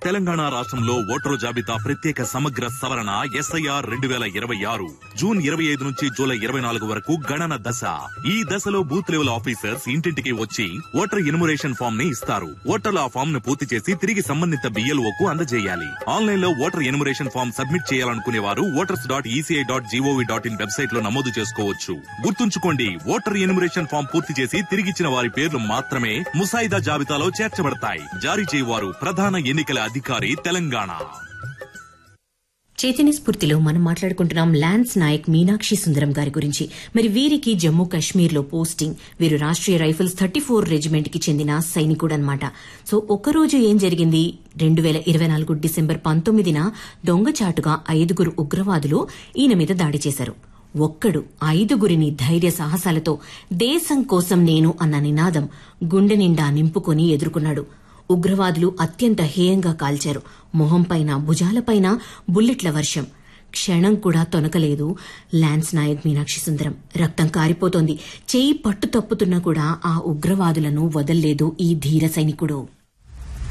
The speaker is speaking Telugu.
తెలంగాణ రాష్ట్రంలో ఓటరు జాబితా ప్రత్యేక సమగ్ర సవరణ ఎస్ఐఆర్ రెండు వేల ఇరవై ఆరు జూన్ ఇరవై ఐదు నుంచి జూలై ఇరవై నాలుగు వరకు గణన దశ ఈ దశలో బూత్ లెవెల్ ఆఫీసర్స్ ఇంటింటికి వచ్చి ఓటర్ ఇన్మురేషన్ ఫామ్ ని ఇస్తారు ఓటర్లు ఆ ఫామ్ ను పూర్తి చేసి తిరిగి సంబంధిత బిఎల్ఓ కు అందజేయాలి ఆన్లైన్ లో ఓటర్ ఇన్మురేషన్ ఫామ్ సబ్మిట్ చేయాలనుకునే వారు voters dot ECI dot GOV dot in website లో నమోదు చేసుకోవచ్చు గుర్తుంచుకోండి ఓటర్ ఇన్మురేషన్ ఫామ్ పూర్తి చేసి తిరిగిచ్చిన వారి పేర్లు మాత్రమే ముసాయిదా జాబితాలో చేర్చబడతాయి జారీ చేయవారు ప్రధాన ఎన్నికల అధికారి తెలంగాణ చైతన్య స్ఫూర్తిలో మనం మాట్లాడుకుంటున్నాం లాన్స్ నాయక్ మీనాక్షి సుందరం గారి గురించి మరి వీరికి జమ్మూ కాశ్మీర్లో పోస్టింగ్ వీరు Rashtriya rifles thirty four regiment కి చెందిన సైనికుడు అనమాట సో ఒక్కరోజు ఏం జరిగింది రెండు వేల ఇరవై నాలుగు డిసెంబర్ పంతొమ్మిదిన దొంగచాటుగా ఐదుగురు ఉగ్రవాదులు ఈయన మీద దాడి చేశారు ఒక్కడు ఐదుగురిని ధైర్య సాహసాలతో దేశం కోసం నేను అన్న నినాదం గుండె నిండా నింపుకొని ఎదుర్కొన్నాడు ఉగ్రవాదులు అత్యంత హేయంగా కాల్చారు మొహంపైన భుజాలపైన బుల్లెట్ల వర్షం క్షణం కూడా తొనకలేదు లాన్స్ నాయక్ మీనాక్షి సుందరం రక్తం కారిపోతోంది చేయి పట్టు తప్పుతున్నా కూడా ఆ ఉగ్రవాదులను వదల్లేదు ఈ ధీర సైనికుడు